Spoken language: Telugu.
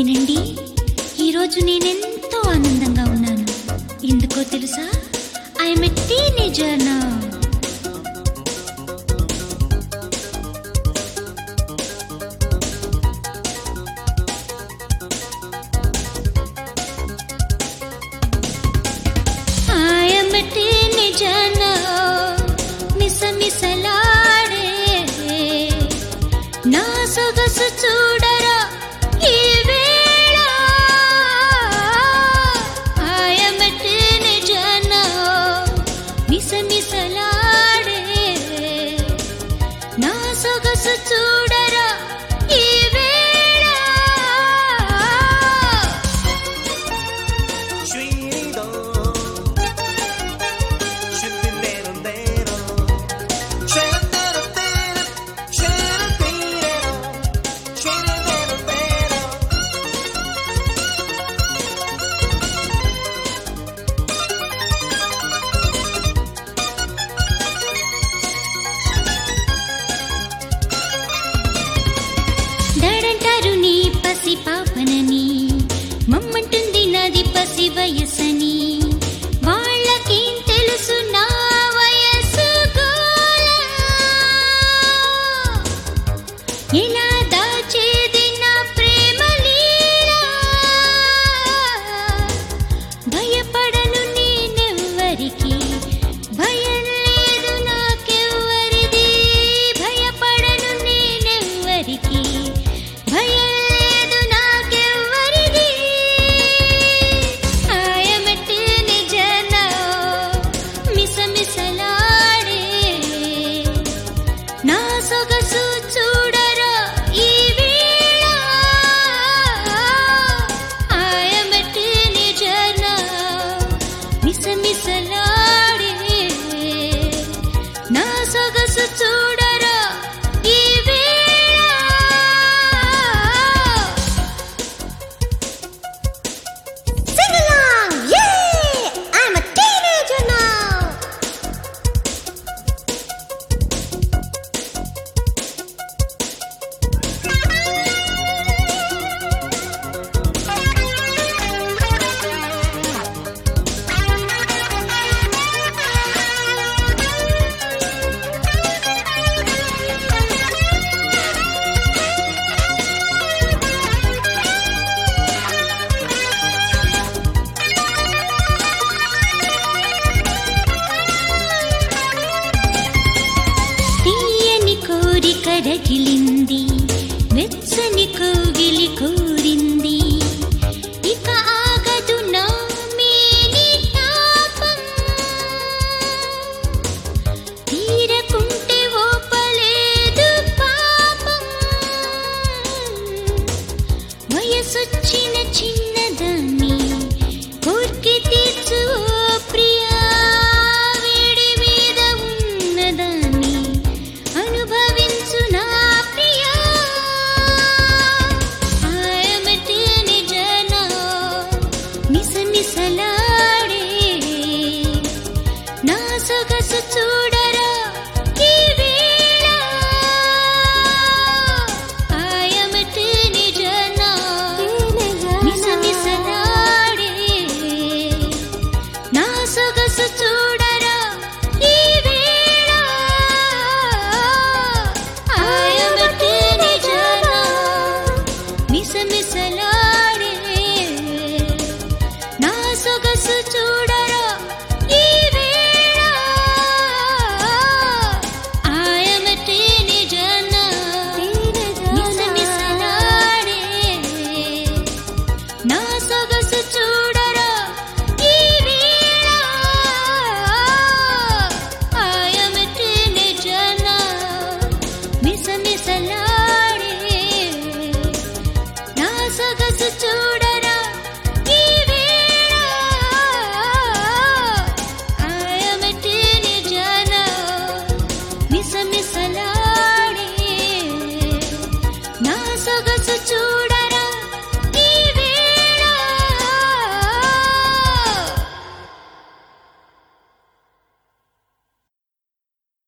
వినండి ఈరోజు నేనెంతో ఆనందంగా ఉన్నాను ఎందుకో తెలుసా ఐఎమ్ ఎ టీనేజర్ నా ఐఎమ్ ఎ టీనేజర్ నా మిస మిసలాడే నా సొగసు చూడరా ఈ వేళ ఐఎమ్ ఎ టీనేజర్ నా మిస మిసలాడే నా సొగసు చూడరా ఈ వేళ Sweeto, shendero, dero, shendero, dero, shendero, shendero, dero. దడంటారు నీ పసి పాపనని మమ్మంటుంది నాది పసి వయసని వాళ్ళకేం తెలుసు నా వయసు గోల ఎలా దాచేది నా ప్రేమ లీలా భయపడను నేనెవ్వరికి భయం లేదు నాకెవ్వరిది భయపడను నేనెవ్వరికి భయం లేదు నాకెవ్వరిది ఆయమట్టు నిజన మిసమిసలాడే నా సొగసు చూడరా ఈ వేళ ఆయమట్టు నిజన మిసమిసలాడే నా సొగసు చూడరా ఈ వేళ Sing along! Yay! I'm a teenager now! తీయని కోరిక రగిలింది వెచ్చని కోగిలి కోరింది ఇక ఆగదు నా మేని తాపం తీరకుంటే ఓపలేదు పాపం వయసొచ్చిన చిన్నదాన్ని కోర్కి తీర్చు ఓ ప్రియా వేడి మీద ఉన్నదాన్ని అనుభవించు నా ప్రియా ఆయమటి నిజన మిస మిసలాడే నా సొగసు చూడరా ఈ వేళ ఆయమటి నిజన మిస మిసలాడే నా సొగసు చూడరా ఈ వేళ ఆయమటి నిజన మిస మిసలాడే నా సొగసు చూడరా ఈ వేళ ఆయమటి నిజన మిస మిసలాడే నా